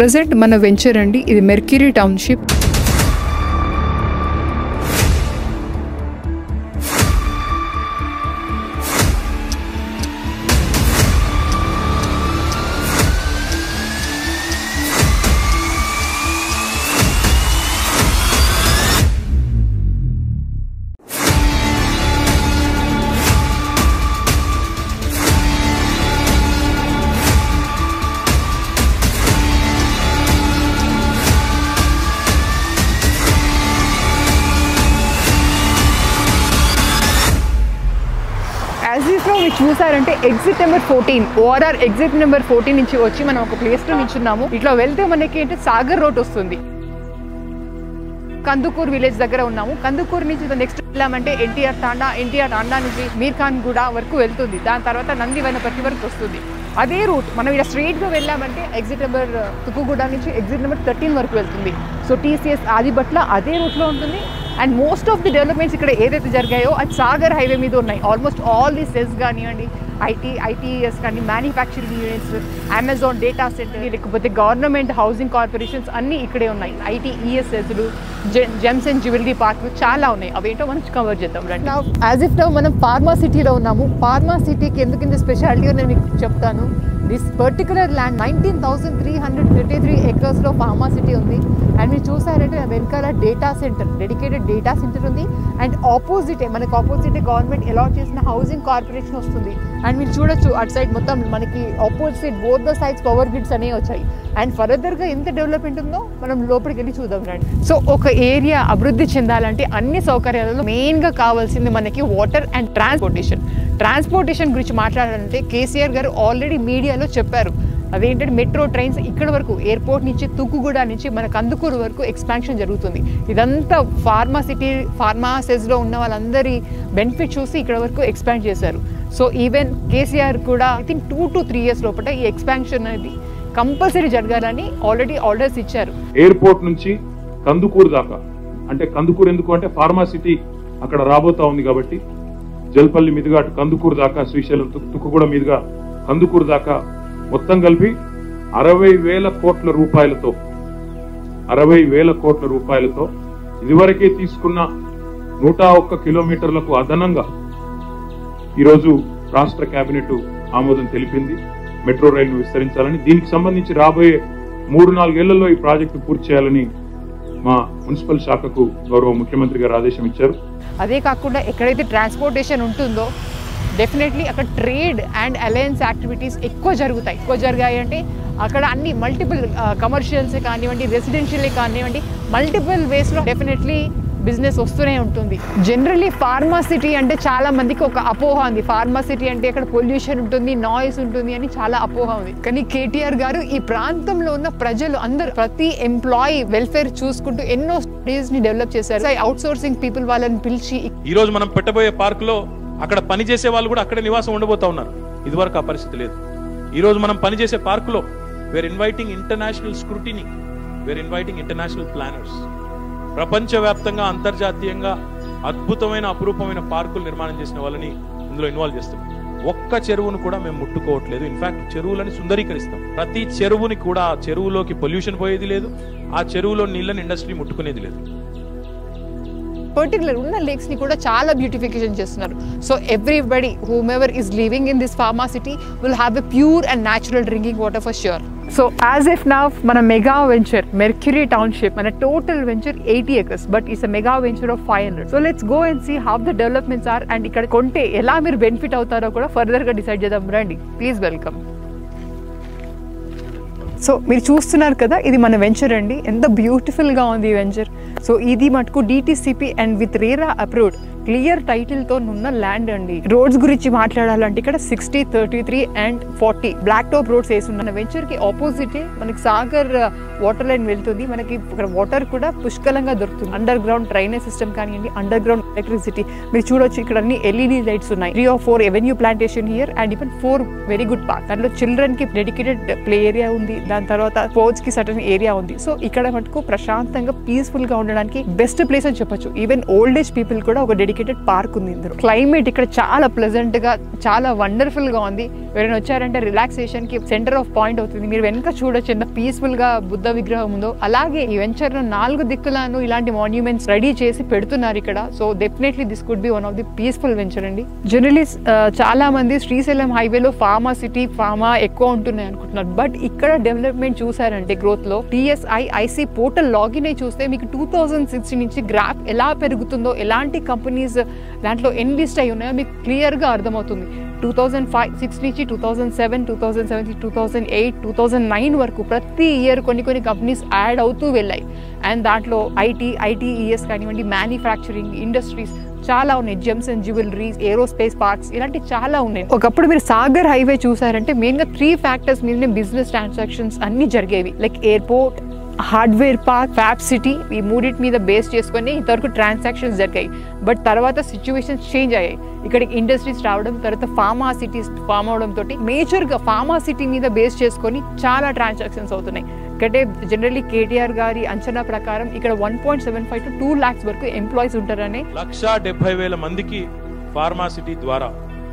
Present మన venture అండి ఇది మెర్క్యూరీ టౌన్షిప్ యాజ్ యూస్లో మీరు చూసారంటే exit number fourteen ORR exit number fourteen నుంచి వచ్చి మనం ఒక ప్లేస్లో నిల్చున్నాము ఇట్లా వెళ్తే మనకి ఏంటి సాగర్ రోడ్ వస్తుంది కందుకూర్ విలేజ్ దగ్గర ఉన్నాము కందుకూర్ నుంచి నెక్స్ట్ వెళ్ళామంటే ఎన్టీఆర్ తాండా ఎన్టీఆర్ తాండా నుంచి మీర్ ఖాన్ గూడ వరకు వెళ్తుంది దాని తర్వాత నంది వనపర్తి వరకు వస్తుంది అదే రూట్ మనం ఇక్కడ స్ట్రైట్గా వెళ్ళామంటే ఎగ్జిట్ నెంబర్ తుక్కుగూడ నుంచి ఎగ్జిట్ నెంబర్ థర్టీన్ వరకు వెళ్తుంది సో టీసీఎస్ ఆదిబట్ల అదే రూట్లో ఉంటుంది and most of the developments ఇక్కడ ఏదైతే జరిగాయో అది సాగర్ హైవే మీద ఉన్నాయి ఆల్మోస్ట్ ఆల్ ది సెస్ కానివ్వండి ఐటీ ఐటీఎస్ కానీ manufacturing units Amazon data centre లేకపోతే గవర్నమెంట్ హౌసింగ్ కార్పొరేషన్స్ అన్నీ ఇక్కడే ఉన్నాయి ఐటీ ఈఎస్ఎస్లు జెమ్స్ అండ్ జ్యువెలరీ పార్క్లు చాలా ఉన్నాయి అవేంటో మనం కవర్ చేద్దాం రండి యాజ్ ఇఫ్ నౌ మనం ఫార్మా సిటీలో ఉన్నాము ఫార్మా సిటీకి ఎందుకు ఇంత స్పెషాలిటీ నేను మీకు చెప్తాను this particular land nineteen thousand three hundred thirty three ఎకర్స్లో ఫార్మా సిటీ ఉంది అండ్ మీరు చూసారంటే వెనకాల data centre dedicated data centre ఉంది అండ్ ఆపోజిటే మనకి ఆపోజిట్ గవర్నమెంట్ అలాట్ చేసిన హౌసింగ్ కార్పొరేషన్ వస్తుంది అండ్ మీరు చూడొచ్చు అటు సైడ్ మొత్తం మనకి opposite both the sides power grids అనేవి వచ్చాయి అండ్ ఫర్దర్గా ఎంత డెవలప్మెంట్ ఉందో మనం లోపలికి వెళ్ళి చూద్దాం రండి సో ఒక ఏరియా అభివృద్ధి చెందాలంటే అన్ని సౌకర్యాలలో మెయిన్గా కావాల్సింది మనకి వాటర్ అండ్ ట్రాన్స్పోర్టేషన్ ట్రాన్స్పోర్టేషన్ గురించి మాట్లాడాలంటే కేసీఆర్ గారు ఆల్రెడీ మీడియాలో చెప్పారు అదేంటంటే మెట్రో ట్రైన్స్ ఇక్కడ వరకు ఎయిర్పోర్ట్ నుంచి తుక్కుగూడ నుంచి మన కందుకూరు వరకు ఎక్స్పాన్షన్ జరుగుతుంది ఇదంతా ఫార్మా సిటీ ఫార్మా సెజ్లో ఉన్న వాళ్ళందరి బెనిఫిట్ చూసి ఇక్కడ వరకు ఎక్స్పాండ్ చేశారు సో ఈవెన్ కేసీఆర్ కూడా I think two to three years లోపల ఈ ఎక్స్పాన్షన్ అనేది కంపల్సరీ జరగాలని ఆల్రెడీ ఆర్డర్స్ ఇచ్చారు ఎయిర్పోర్ట్ నుంచి కందుకూరు దాకా అంటే కందుకూరు ఎందుకు అంటే ఫార్మాసిటీ అక్కడ రాబోతా ఉంది కాబట్టి జల్పల్లి మీదుగా అటు కందుకూరు దాకా శ్రీశైలం తుక్- తుక్కుగూడ మీదుగా కందుకూరు దాకా మొత్తం కలిపి అరవై వేల కోట్ల రూపాయలతో అరవై వేల కోట్ల రూపాయలతో ఇదివరకే తీసుకున్న నూట ఒక్క కిలోమీటర్లకు అదనంగా ఈరోజు రాష్ట్ర కేబినెట్ ఆమోదం తెలిపింది మెట్రో రైలును విస్తరించాలని దీనికి సంబంధించి రాబోయే మూడు నాలుగేళ్లలో ఈ ప్రాజెక్టు పూర్తి చేయాలని మా మున్సిపల్ శాఖకు గౌరవ ముఖ్యమంత్రి గారు ఆదేశం ఇచ్చారు అదే కాకుండా ఎక్కడైతే ట్రాన్స్పోర్టేషన్ ఉంటుందో డెఫినెట్లీ అక్కడ ట్రేడ్ అండ్ అలయన్స్ యాక్టివిటీస్ ఎక్కువ జరుగుతాయి ఎక్కువ జరిగాయి అంటే అక్కడ అన్ని మల్టిపుల్ కమర్షియల్స్ కానివ్వండి రెసిడెన్షియలే కానివ్వండి మల్టిపుల్ వేస్లో డెఫినెట్లీ బిజినెస్ వస్తూనే ఉంటుంది జనరలీ ఫార్మా సిటీ అంటే చాలా మందికి ఒక అపోహ ఉంది ఫార్మా సిటీ అంటే అక్కడ పొల్యూషన్ ఉంటుంది నాయిస్ ఉంటుంది అని చాలా అపోహ ఉంది కానీ కేటీఆర్ గారు ఈ ప్రాంతంలో ఉన్న ప్రజలు అందరూ ప్రతి ఎంప్లాయీ వెల్ఫేర్ చూసుకుంటూ ఎన్నో స్టడీస్ ని డెవలప్ చేశారు అవుట్ సోర్సింగ్ పీపుల్ వాళ్ళని పిలిచి ఈ రోజు మనం పెట్టబోయే పార్క్ లో అక్కడ పని చేసే వాళ్ళు కూడా అక్కడే నివాసం ఉండబోతా ఉన్నారు ఇదివరకు ఆ పరిస్థితి లేదు ఈ రోజు మనం పనిచేసే పార్క్ లో we're inviting international scrutiny we're inviting international planners ప్రపంచవ్యాప్తంగా అంతర్జాతీయంగా అద్భుతమైన అపురూపమైన పార్కులు నిర్మాణం చేసిన వాళ్ళని ఇందులో ఇన్వాల్వ్ చేస్తాం ఒక్క చెరువును కూడా మేము ముట్టుకోవట్లేదు ఇన్ఫాక్ట్ చెరువులని సుందరీకరిస్తాం ప్రతి చెరువుని కూడా ఆ చెరువులోకి పొల్యూషన్ పోయేది లేదు ఆ చెరువులో నీళ్ళని ఇండస్ట్రీ ముట్టుకునేది లేదు పర్టికులర్ ఉన్న లేక్స్ ని కూడా చాలా బ్యూటిఫికేషన్ చేస్తున్నారు so everybody whomever is living in this pharma city will have a pure and natural drinking water for sure so as if నా మన మెగా వెంచర్ మెర్క్యూరీ టౌన్షిప్ మన total venture eighty acres but it's a mega venture of five hundred so let's go and see how the developments are and ఇక్కడ కొంటే ఎలా మీరు benefit అవుతారో కూడా further గా డిసైడ్ చేద్దాం రండి ప్లీజ్ వెల్కమ్ సో మీరు చూస్తున్నారు కదా ఇది మన వెంచర్ అండి ఎంత బ్యూటిఫుల్గా ఉంది ఈ వెంచర్ సో ఇది మటుకు DTCP and with RERA approved clear టైటిల్తో ఉన్న ల్యాండ్ అండి రోడ్స్ గురించి మాట్లాడాలంటే ఇక్కడ sixty thirty three and forty black top roads వేసి ఉన్న వెంచర్కి ఆపోజిటే మనకి సాగర్ వాటర్ లైన్ వెళ్తుంది మనకి ఇక్కడ వాటర్ కూడా పుష్కలంగా దొరుకుతుంది అండర్ గ్రౌండ్ డ్రైనేజ్ సిస్టమ్ కానివ్వండి అండర్ గ్రౌండ్ ఎలక్ట్రిసిటీ మీరు చూడొచ్చు ఇక్కడ అన్ని ఎల్ఈడి లైట్స్ ఉన్నాయి three or four avenue plantation here and even four very good park దాంట్లో చిల్డ్రన్ కి డెడికేటెడ్ ప్లే ఏరియా ఉంది దాని తర్వాత స్పోర్ట్స్ కి సటన్ ఏరియా ఉంది సో ఇక్కడ మటుకు ప్రశాంతంగా పీస్ఫుల్ గా ఉండడానికి బెస్ట్ ప్లేస్ అని చెప్పొచ్చు ఈవెన్ ఓల్డ్ ఏజ్ పీపుల్ కూడా ఒక డెడికేటెడ్ పార్క్ ఉంది ఇందులో క్లైమేట్ ఇక్కడ చాలా ప్లెజెంట్ గా చాలా వండర్ఫుల్ గా ఉంది ఎవరైనా వచ్చారంటే రిలాక్సేషన్ కి సెంటర్ ఆఫ్ పాయింట్ అవుతుంది మీరు వెనక చూడొచ్చు ఎంత పీస్ఫుల్ గా బుద్ధ విగ్రహం ఉందో అలాగే ఈ వెంచర్ లో నాలుగు దిక్కులను ఇలాంటి మాన్యుమెంట్స్ రెడీ చేసి పెడుతున్నారు ఇక్కడ so definitely this could be one of the peaceful venture అండి జనరలీ చాలా మంది శ్రీశైలం హైవేలో ఫార్మా సిటీ ఫార్మా ఎక్కువ ఉంటున్నాయి అనుకుంటున్నారు బట్ ఇక్కడ డెవలప్మెంట్ చూసారంటే గ్రోత్ లో టిఎస్ఐ ఐసి పోర్టల్ లాగిన్ అయి చూస్తే మీకు టూ థౌజండ్ సిక్స్టీన్ నుంచి గ్రాఫ్ ఎలా పెరుగుతుందో ఎలాంటి కంపెనీస్ దాంట్లో ఎన్ని లిస్ట్ అయి ఉన్నాయో మీకు క్లియర్ గా అర్థమవుతుంది టూ థౌజండ్ ఫైవ్ సిక్స్ నుంచి two thousand seven two thousand seven two thousand eight two thousand nine వరకు ప్రతి ఇయర్ కొన్ని కొన్ని కంపెనీస్ యాడ్ అవుతూ వెళ్ళాయి అండ్ దాంట్లో ఐటీ ఐటీఈఎస్ కానివ్వండి మ్యానుఫ్యాక్చరింగ్ ఇండస్ట్రీస్ చాలా ఉన్నాయి gems and jewelleries aerospace parks ఇలాంటి చాలా ఉన్నాయి ఒకప్పుడు మీరు సాగర్ హైవే చూసారంటే మెయిన్ గా త్రీ ఫ్యాక్టర్స్ మీదనే బిజినెస్ ట్రాన్సాక్షన్స్ అన్ని జరిగేవి like airport hardware park fab city ఈ మూడింటి మీద బేస్ చేసుకొని ఇంతవరకు ట్రాన్సాక్షన్స్ జరిగాయి బట్ తర్వాత సిచ్యువేషన్స్ చేంజ్ అయ్యాయి ఇక్కడికి ఇండస్ట్రీస్ రావడం తర్వాత ఫార్మా సిటీస్ ఫామ్ అవడం తోటి మేజర్ గా ఫార్మా సిటీ మీద బేస్ చేసుకొని చాలా ట్రాన్సాక్షన్స్ అవుతున్నాయి ఇక్కడే జనరల్లీ కేటీఆర్ గారి అంచనా ప్రకారం ఇక్కడ one point seven five to two lakhs వరకు ఎంప్లాయీస్ ఉంటారని లక్ష డెబ్బై వేల మందికి ఫార్మాసిటీ ద్వారా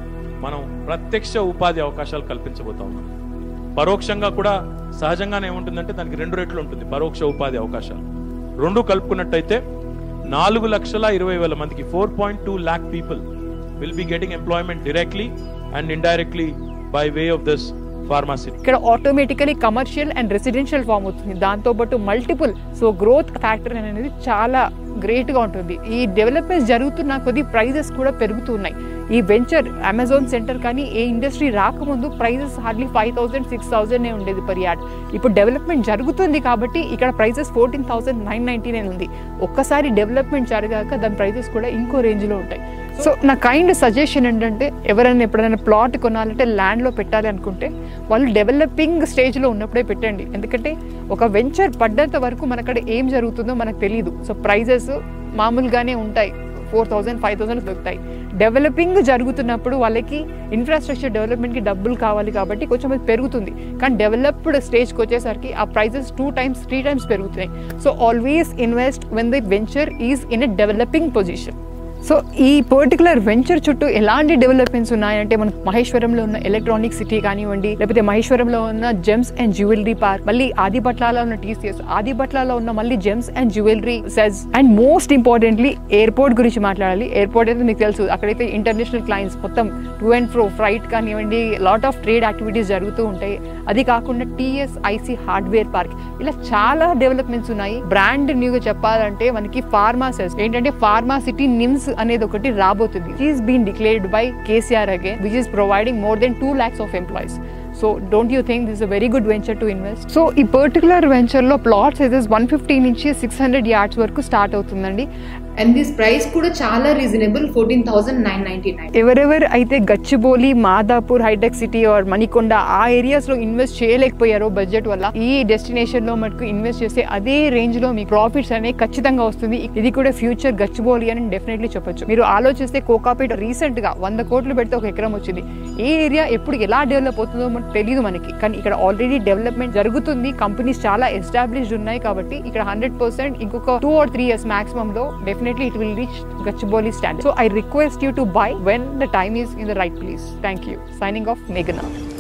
మనం ప్రత్యక్ష ఉపాధి అవకాశాలు కల్పించబోతా ఉన్నాం పరోక్షంగా కూడా సహజంగానే ఏముంటుందంటే దానికి రెండు రెట్లు ఉంటుంది పరోక్ష ఉపాధి అవకాశాలు రెండు కలుపుకున్నట్టయితే నాలుగు లక్షల ఇరవై వేల మందికి four point two lakh people will be getting employment directly and indirectly by way of this pharma city ఇక్కడ automatically commercial and residential form అవుతుంది దాంతో పాటు మల్టిపుల్ సో గ్రోత్ ఫ్యాక్టర్ అనేది చాలా గ్రేట్ గా ఉంటుంది ఈ డెవలప్మెంట్స్ జరుగుతున్న కొద్ది ప్రైజెస్ కూడా పెరుగుతున్నాయి ఈ వెంచర్ అమెజాన్ సెంటర్ కానీ ఏ ఇండస్ట్రీ రాకముందు prices hardly five thousand six thousand ఉండేది పర్ యార్డ్ ఇప్పుడు డెవలప్మెంట్ జరుగుతుంది కాబట్టి ఇక్కడ prices fourteen thousand nine ninety nine ఉంది ఒక్కసారి డెవలప్మెంట్ జరగాక దాని ప్రైజెస్ కూడా ఇంకో రేంజ్ లో ఉంటాయి సో నా కైండ్ సజెషన్ ఏంటంటే ఎవరైనా ఎప్పుడైనా ప్లాట్ కొనాలంటే ల్యాండ్లో పెట్టాలి అనుకుంటే వాళ్ళు డెవలపింగ్ స్టేజ్లో ఉన్నప్పుడే పెట్టండి ఎందుకంటే ఒక వెంచర్ పడ్డంత వరకు మన అక్కడ ఏం జరుగుతుందో మనకు తెలియదు సో ప్రైజెస్ మామూలుగానే ఉంటాయి ఫోర్ థౌసండ్ ఫైవ్ థౌసండ్ దొరుకుతాయి డెవలపింగ్ జరుగుతున్నప్పుడు వాళ్ళకి ఇన్ఫ్రాస్ట్రక్చర్ డెవలప్మెంట్కి డబ్బులు కావాలి కాబట్టి కొంచెం అది పెరుగుతుంది కానీ డెవలప్డ్ స్టేజ్కి వచ్చేసరికి ఆ prices two times three times పెరుగుతున్నాయి so always invest when the venture is in a developing position so ఈ పర్టికులర్ వెంచర్ చుట్టూ ఎలాంటి డెవలప్మెంట్స్ ఉన్నాయంటే మనకు మహేశ్వరంలో ఉన్న ఎలక్ట్రానిక్ సిటీ కానివ్వండి లేకపోతే మహేశ్వరంలో ఉన్న జెమ్స్ అండ్ జ్యువెలరీ పార్క్ మళ్ళీ ఆదిపట్లాలో ఉన్న టీసీఎస్ ఆదిపట్లాలో ఉన్న మళ్ళీ gems and jewellery SEZ and most importantly airport గురించి మాట్లాడాలి ఎయిర్పోర్ట్ అయితే మీకు తెలుసు అక్కడైతే ఇంటర్నేషనల్ క్లయింట్స్ మొత్తం టూ అండ్ ఫ్రో ఫ్లైట్ కానివ్వండి లాట్ ఆఫ్ ట్రేడ్ యాక్టివిటీస్ జరుగుతూ ఉంటాయి అది కాకుండా టీఎస్ఐసి హార్డ్వేర్ పార్క్ ఇలా చాలా డెవలప్మెంట్స్ ఉన్నాయి బ్రాండ్ న్యూగా చెప్పాలంటే మనకి ఫార్మాసెస్ ఏంటంటే ఫార్మా సిటీ నిమ్స్ అనేది ఒకటి రాబోతుంది is been declared by KCR again which is providing more than two lakhs of employees so don't you think this a very good venture to invest so ఈ పర్టికులర్ వెంచర్లో ప్లాట్ సైజెస్ వన్ ఫిఫ్టీ నుంచి six hundred yards వరకు start అవుతుందండి and this price కూడా చాలా reasonable fourteen thousand nine ninety nine ఎవరెవరు అయితే Gachibowli Madhapur Hitech City or Manikonda ఆ ఏరియాస్ లో ఇన్వెస్ట్ చేయలేకపోయారో బడ్జెట్ వల్ల ఈ డెస్టినేషన్ లో మనకు ఇన్వెస్ట్ చేస్తే అదే రేంజ్ లో మీ ప్రాఫిట్స్ అనేవి ఖచ్చితంగా వస్తుంది ఇది కూడా ఫ్యూచర్ గచ్చిబౌలి అని డెఫినెట్లీ చెప్పొచ్చు మీరు ఆలోచిస్తే కోకాపేట రీసెంట్ గా వంద కోట్లు పెడితే ఒక ఎకరం వచ్చింది ఏ ఏరియా ఎప్పుడు ఎలా డెవలప్ అవుతుందో మనకు తెలియదు మనకి కానీ ఇక్కడ ఆల్రెడీ డెవలప్మెంట్ జరుగుతుంది కంపెనీస్ చాలా ఎస్టాబ్లిష్డ్ ఉన్నాయి కాబట్టి ఇక్కడ హండ్రెడ్ పర్సెంట్ ఇంకొక two or three years maximum లో definitely it will reach Gachibowli standard. So I request you to buy when the time is in the right place. Thank you. Signing off, Meghana.